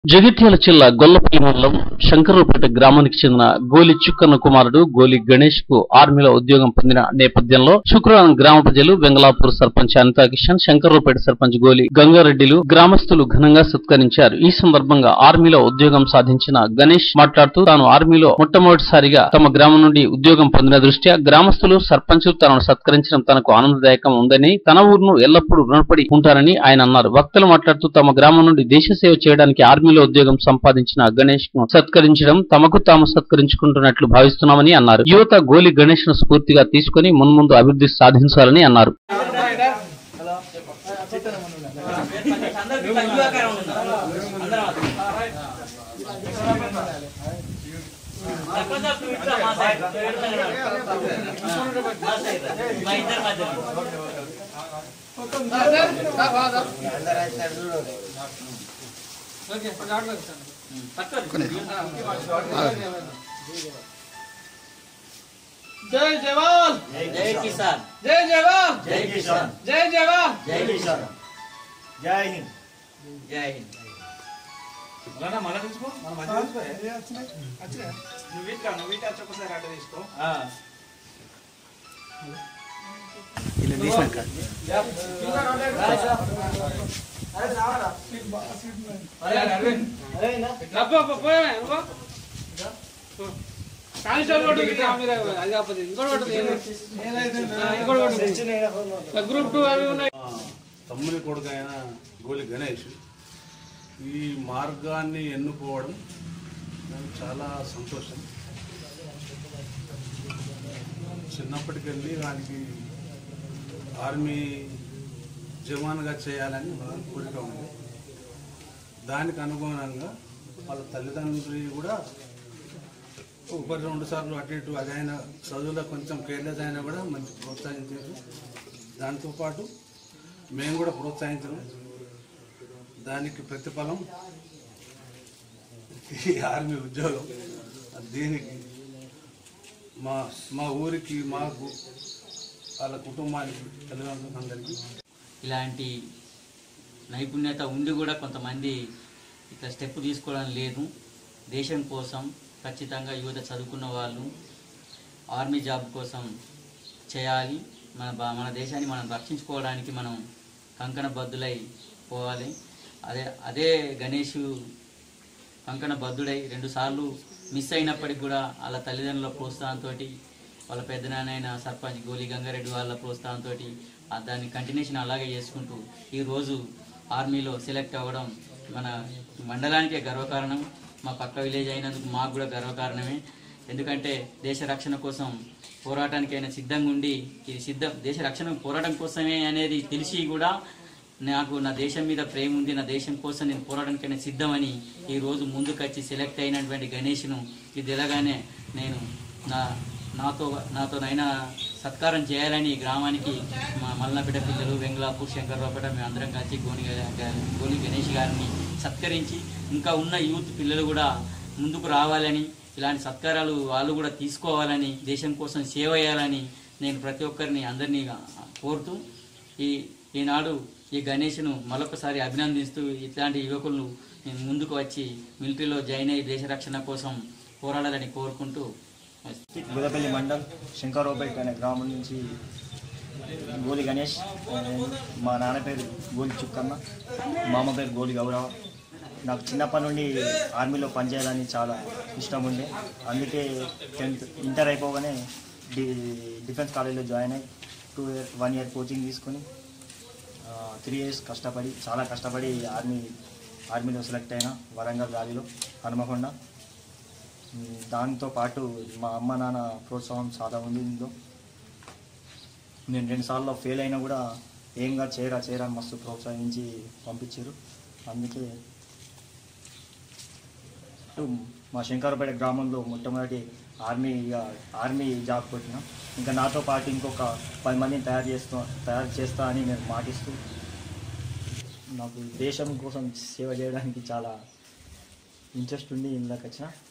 జగిత్యాల జిల్లా గొల్లపల్లి మండలం శంకరపేట గ్రామానికి చెందిన గోలి చుక్కన్న కుమారుడు గోలి గణేష్ కు ఆర్మీలో ఉద్యోగం పొందిన నేపథ్యంలో శుక్రవారం గ్రామ ప్రజలు వెంగళాపూర్ సర్పంచ్ అనితా కిషన్ శంకరపేట సర్పంచ్ గోలి గంగారెడ్డిలు గ్రామస్తులు ఘనంగా సత్కరించారు ఈ సందర్భంగా ఆర్మీలో ఉద్యోగం సాధించిన గణేష్ మాట్లాడుతూ తాను ఆర్మీలో మొట్టమొదటిసారిగా తమ గ్రామం నుండి ఉద్యోగం పొందిన దృష్ట్యా గ్రామస్తులు సర్పంచ్ తనను సత్కరించడం తనకు ఆనందదాయకం ఉందని తన ఊరును ఎల్లప్పుడూ రుణపడి ఉంటారని ఆయన అన్నారు వక్తలు మాట్లాడుతూ తమ గ్రామం నుండి దేశ సేవ చేయడానికి ఆర్మీలో ఉద్యోగం సంపాదించిన గణేష్ ను సత్కరించడం తమకు తాము సత్కరించుకుంటున్నట్లు భావిస్తున్నామని అన్నారు యువత గోలి గణేష్ ను స్ఫూర్తిగా తీసుకుని మున్ముందు అభివృద్ధి సాధించాలని అన్నారు జై జవాన్ జై కిసాన్ జై జవాన్ జై కిసాన్ జై జవాన్ జై కిసాన్ జై హింద్ జై హింద్ మళ్ళా మళ్ళా తీసుకో మన మధ్య తీసుకో నువ్వు ఇట్లా నువ్వు ఇట్లా ఒక్కసారి అడ్డ తీసుకో గ్రూప్ టూ అవి ఉన్నాయి తమ్ముని కొడుకైన గోలి గణేష్ ఈ మార్గాన్ని ఎన్నుకోవడం నాకు చాలా సంతోషం చిన్నప్పటికెళ్ళి వానికి ఆర్మీ జవాన్గా చేయాలని నా కోరిక ఉంది దానికి అనుగుణంగా వాళ్ళ తల్లిదండ్రులు కూడా ఒకటి రెండు సార్లు అటు ఇటు అదైనా చదువులో కొంచెం కేర్లెస్ అయినా కూడా మంచి ప్రోత్సహించారు దాంతోపాటు మేము కూడా ప్రోత్సహించడం దానికి ప్రతిఫలం ఈ ఆర్మీ ఉద్యోగం దీనికి మా మా ఊరికి మాకు వాళ్ళ కుటుంబానికి తల్లిదండ్రులందరికీ ఇలాంటి నైపుణ్యత ఉండి కూడా కొంతమంది ఇట్లా స్టెప్ తీసుకోవడం లేదు దేశం కోసం ఖచ్చితంగా యువత చదువుకున్న వాళ్ళు ఆర్మీ జాబ్ కోసం చేయాలి మన బా- మన దేశాన్ని మనం రక్షించుకోవడానికి మనం కంకణ బద్దులై పోవాలి అదే అదే గణేష్ కంకణ బద్దుడై రెండుసార్లు మిస్ అయినప్పటికి కూడా వాళ్ళ తల్లిదండ్రుల ప్రోత్సాహంతో వాళ్ళ పెద్దనాన్న సర్పంచ్ గోలి గంగారెడ్డి వాళ్ళ ప్రోత్సాహంతో దాన్ని కంటిన్యూషన్ అలాగే చేసుకుంటూ ఈరోజు ఆర్మీలో సెలెక్ట్ అవ్వడం మన మండలానికే గర్వకారణం మా పక్క విలేజ్ అయినందుకు మాకు కూడా గర్వకారణమే ఎందుకంటే దేశ రక్షణ కోసం పోరాటానికైనా సిద్ధంగా ఉండి ఇది సిద్ధం దేశ రక్షణ పోరాటం కోసమే అనేది తెలిసి కూడా నాకు నా దేశం మీద ప్రేమ ఉంది నా దేశం కోసం నేను పోరాటానికైనా సిద్ధమని ఈ రోజు ముందుకొచ్చి సెలెక్ట్ అయినటువంటి గణేష్ను ఇది తెలగానే నేను నా నాతో నాతోనైనా సత్కారం చేయాలని ఈ గ్రామానికి మా మల్లనపేట పిల్లలు వెంగళాపూర్ శంకర్రావుపేట మేము అందరం కలిసి గోని గా- గోని గణేష్ గారిని సత్కరించి ఇంకా ఉన్న యూత్ పిల్లలు కూడా ముందుకు రావాలని ఇలాంటి సత్కారాలు వాళ్ళు కూడా తీసుకోవాలని దేశం కోసం సేవ చేయాలని నేను ప్రతి ఒక్కరిని అందరినీ కోరుతూ ఈ ఈనాడు ఈ గణేష్ను మరొకసారి అభినందిస్తూ ఇట్లాంటి యువకులను నేను ముందుకు వచ్చి మిలిటరీలో జాయిన్ అయ్యి దేశ రక్షణ కోసం పోరాడాలని కోరుకుంటూ గుదపల్లి మండల్ శంకరావుపేట అనే గ్రామం నుంచి గోలి గణేష్ నేను మా నాన్న పేరు గోలి చుక్కన్న మా అమ్మ పేరు గోలి గౌరవ నాకు చిన్నప్పటి నుండి ఆర్మీలో పనిచేయాలని చాలా ఇష్టం ఉండే అందుకే టెన్త్ ఇంటర్ అయిపోగానే డి డిఫెన్స్ కాలేజ్లో జాయిన్ అయ్యి two year one year coaching తీసుకొని త్రీ ఇయర్స్ కష్టపడి చాలా కష్టపడి ఆర్మీ ఆర్మీలో సెలెక్ట్ అయిన వరంగల్ వ్యాలీలో హనుమకొండ ఉమ్, దాంతో పాటు మా అమ్మ నాన్న ప్రోత్సాహం చాలా ఉంది ఇందులో నేను రెండు సార్లు ఫెయిల్ అయినా కూడా ఏంగా చేయరా చేయరా అని మస్తు ప్రోత్సహించి పంపించారు అందుకే ఇటు మా శంకరపేట గ్రామంలో మొట్టమొదటి ఆర్మీ ఆర్మీ జాబ్ కొట్టిన ఇంకా నాతో పాటు ఇంకొక పది మందిని తయారు చేస్తా తయారు చేస్తా అని నేను మాటిస్తూ నాకు దేశం కోసం సేవ చేయడానికి చాలా ఇంట్రెస్ట్ ఉండి ఇందులోకి వచ్చిన